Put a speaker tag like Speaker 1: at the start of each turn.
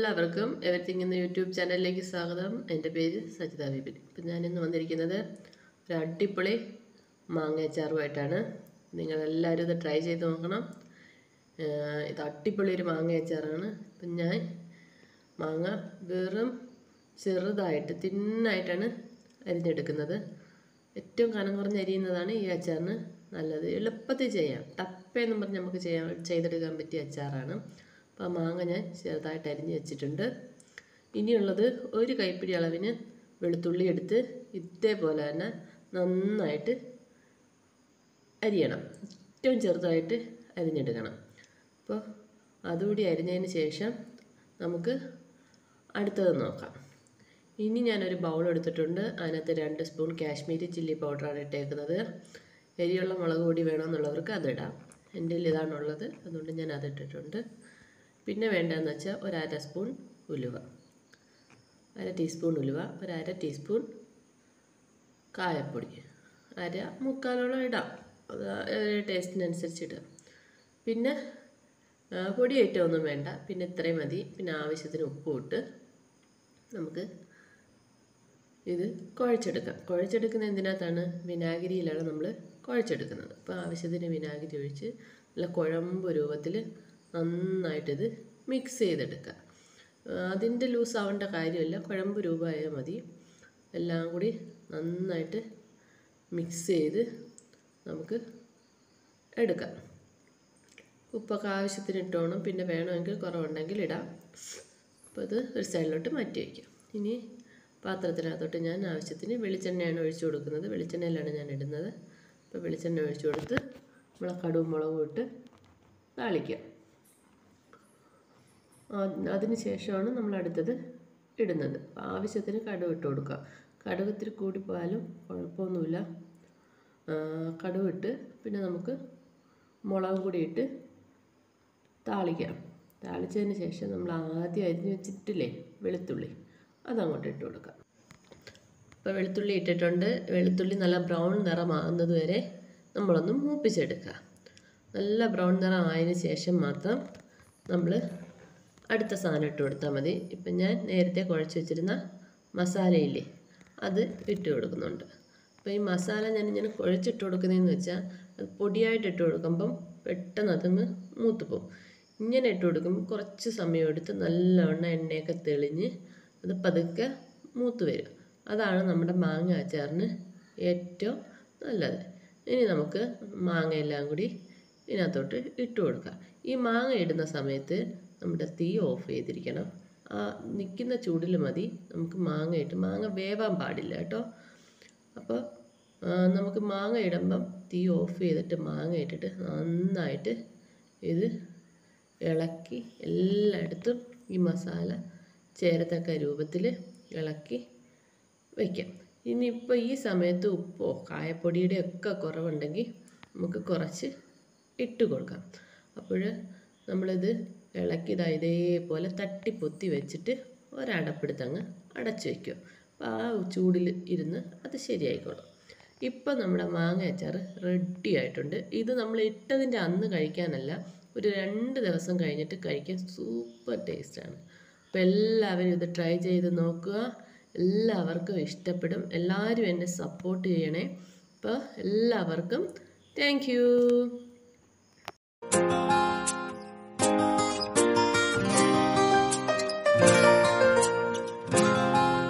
Speaker 1: എല്ലാവർക്കും എവരിത്തിങ് എന്ന യൂട്യൂബ് ചാനലിലേക്ക് സ്വാഗതം എൻ്റെ പേര് സജിത വിപിൻ ഇപ്പം ഞാനിന്ന് വന്നിരിക്കുന്നത് ഒരു അടിപൊളി മാങ്ങയച്ചാറുമായിട്ടാണ് നിങ്ങളെല്ലാവരും ഇത് ട്രൈ ചെയ്ത് നോക്കണം ഏഹ് ഇത് അടിപൊളി ഒരു മാങ്ങയച്ചാറാണ് ഇപ്പം ഞാൻ മാങ്ങ വെറും ചെറുതായിട്ട് തിന്നായിട്ടാണ് അരിഞ്ഞെടുക്കുന്നത് ഏറ്റവും കനം കുറഞ്ഞ് അരിയുന്നതാണ് ഈ അച്ചാറിന് നല്ലത് എളുപ്പത്തിൽ ചെയ്യാം ടപ്പയെന്നും പറഞ്ഞ് നമുക്ക് ചെയ്യാൻ ചെയ്തെടുക്കാൻ പറ്റിയ അച്ചാറാണ് അപ്പോൾ ആ മാങ്ങ ഞാൻ ചെറുതായിട്ട് അരിഞ്ഞ് വെച്ചിട്ടുണ്ട് ഇനിയുള്ളത് ഒരു കൈപ്പിടി അളവിന് വെളുത്തുള്ളി എടുത്ത് ഇതേപോലെ തന്നെ നന്നായിട്ട് അരിയണം ഏറ്റവും ചെറുതായിട്ട് അരിഞ്ഞെടുക്കണം അപ്പോൾ അതുകൂടി അരിഞ്ഞതിന് ശേഷം നമുക്ക് അടുത്തത് നോക്കാം ഇനി ഞാനൊരു ബൗൾ എടുത്തിട്ടുണ്ട് അതിനകത്ത് രണ്ട് സ്പൂൺ കാശ്മീരി ചില്ലി പൗഡറാണ് ഇട്ടേക്കുന്നത് എരിയുള്ള മുളക് പൊടി വേണമെന്നുള്ളവർക്ക് അതിടാം എൻ്റെ കയ്യിൽ ഇതാണുള്ളത് അതുകൊണ്ട് ഞാൻ അതിട്ടിട്ടുണ്ട് പിന്നെ വേണ്ടതെന്ന് വെച്ചാൽ ഒരു അര സ്പൂൺ ഉലുവ അര ടീസ്പൂൺ ഉലുവ ഒരു അര ടീസ്പൂൺ കായപ്പൊടി അര മുക്കാലോളം ഇടാം അത് ടേസ്റ്റിനനുസരിച്ച് ഇടാം പിന്നെ ആ, പൊടി ഐറ്റം ഒന്നും വേണ്ട പിന്നെ ഇത്രയും മതി പിന്നെ ആവശ്യത്തിന് ഉപ്പും ഇട്ട് നമുക്ക് ഇത് കുഴച്ചെടുക്കാം കുഴച്ചെടുക്കുന്ന എന്തിനകത്താണ് വിനാഗിരിയിലാണ് നമ്മൾ കുഴച്ചെടുക്കുന്നത് അപ്പോൾ ആവശ്യത്തിന് വിനാഗിരി ഒഴിച്ച് നല്ല കുഴമ്പ് രൂപത്തിൽ നന്നായിട്ടിത് മിക്സ് ചെയ്തെടുക്കുക അതിൻ്റെ ലൂസ് ആവേണ്ട കാര്യമില്ല കുഴമ്പ് രൂപമായാൽ മതി എല്ലാം കൂടി നന്നായിട്ട് മിക്സ് ചെയ്ത് നമുക്ക് എടുക്കാം ഉപ്പൊക്കെ ആവശ്യത്തിന് ഇട്ടോണം പിന്നെ വേണമെങ്കിൽ കുറവുണ്ടെങ്കിൽ ഇടാം അപ്പോൾ ഇത് ഒരു സൈഡിലോട്ട് മാറ്റി വയ്ക്കാം ഇനി പാത്രത്തിനകത്തോട്ട് ഞാൻ ആവശ്യത്തിന് വെളിച്ചെണ്ണയാണ് ഒഴിച്ചു കൊടുക്കുന്നത് വെളിച്ചെണ്ണയിലാണ് ഞാൻ ഇടുന്നത് അപ്പോൾ വെളിച്ചെണ്ണ ഒഴിച്ചു കൊടുത്ത് നമ്മളെ കടുവും മുളകും ഇട്ട് താളിക്കുക അതിന് ശേഷമാണ് നമ്മൾ അടുത്തത് ഇടുന്നത് അപ്പോൾ ആവശ്യത്തിന് കടുവ് ഇട്ട് കൊടുക്കുക കടുക് ഇത്തിരി കൂടിപ്പോയാലും കുഴപ്പമൊന്നുമില്ല ആ, കടുവ് ഇട്ട് പിന്നെ നമുക്ക് മുളകും കൂടി ഇട്ട് താളിക്കാം താളിച്ചതിന് ശേഷം നമ്മൾ ആദ്യം അരിഞ്ഞ് വെച്ചിട്ടില്ലേ വെളുത്തുള്ളി അതങ്ങോട്ട് ഇട്ട് കൊടുക്കാം ഇപ്പോൾ വെളുത്തുള്ളി ഇട്ടിട്ടുണ്ട് വെളുത്തുള്ളി നല്ല ബ്രൗൺ നിറമാകുന്നത് വരെ നമ്മളൊന്ന് മൂപ്പിച്ചെടുക്കുക നല്ല ബ്രൗൺ നിറം ആയതിന് ശേഷം മാത്രം നമ്മൾ അടുത്ത സാധനം ഇട്ട് കൊടുത്താൽ മതി ഇപ്പം ഞാൻ നേരത്തെ കുഴച്ച് വെച്ചിരുന്ന മസാലയില്ലേ അത് ഇട്ട് കൊടുക്കുന്നുണ്ട് അപ്പോൾ ഈ മസാല ഞാൻ ഇങ്ങനെ കുഴച്ചിട്ട് കൊടുക്കുന്നതെന്ന് വെച്ചാൽ അത് പൊടിയായിട്ട് ഇട്ട് കൊടുക്കുമ്പം പെട്ടെന്ന് അതങ്ങ് മൂത്ത് പോകും ഇങ്ങനെ ഇട്ട് കൊടുക്കുമ്പോൾ കുറച്ച് സമയം എടുത്ത് നല്ലവണ്ണം എണ്ണയൊക്കെ തെളിഞ്ഞ് അത് പതുക്കെ മൂത്ത് വരും അതാണ് നമ്മുടെ മാങ്ങ അച്ചാറിന് ഏറ്റവും നല്ലത് ഇനി നമുക്ക് മാങ്ങയെല്ലാം കൂടി ഇതിനകത്തോട്ട് ഇട്ട് കൊടുക്കാം ഈ മാങ്ങ ഇടുന്ന സമയത്ത് നമ്മുടെ തീ ഓഫ് ചെയ്തിരിക്കണം ആ നിൽക്കുന്ന ചൂടിൽ മതി നമുക്ക് മാങ്ങ ഇട്ട് മാങ്ങ വേവാൻ പാടില്ല കേട്ടോ അപ്പോൾ ആ, നമുക്ക് മാങ്ങ ഇടുമ്പം തീ ഓഫ് ചെയ്തിട്ട് മാങ്ങ ഇട്ടിട്ട് നന്നായിട്ട് ഇത് ഇളക്കി എല്ലായിടത്തും ഈ മസാല ചേരത്തക്ക രൂപത്തിൽ ഇളക്കി വയ്ക്കാം ഇനിയിപ്പോൾ ഈ സമയത്ത് ഉപ്പോ കായപ്പൊടിയുടെ ഒക്കെ കുറവുണ്ടെങ്കിൽ നമുക്ക് കുറച്ച് ഇട്ട് കൊടുക്കാം അപ്പോൾ നമ്മളിത് ഇളക്കിയതാ ഇതേപോലെ തട്ടിപ്പൊത്തി വെച്ചിട്ട് ഒരടപ്പെടുത്തങ്ങ് അടച്ചു വയ്ക്കും അപ്പോൾ ആ ചൂടിൽ ഇരുന്ന് അത് ശരിയായിക്കോളും ഇപ്പം നമ്മുടെ മാങ്ങ അച്ചാർ റെഡി ആയിട്ടുണ്ട് ഇത് നമ്മൾ ഇട്ടതിൻ്റെ അന്ന് കഴിക്കാനല്ല ഒരു രണ്ട് ദിവസം കഴിഞ്ഞിട്ട് കഴിക്കാൻ സൂപ്പർ ടേസ്റ്റാണ് അപ്പോൾ എല്ലാവരും ഇത് ട്രൈ ചെയ്ത് നോക്കുക എല്ലാവർക്കും ഇഷ്ടപ്പെടും എല്ലാവരും എന്നെ സപ്പോർട്ട് ചെയ്യണേ അപ്പോൾ എല്ലാവർക്കും താങ്ക് യു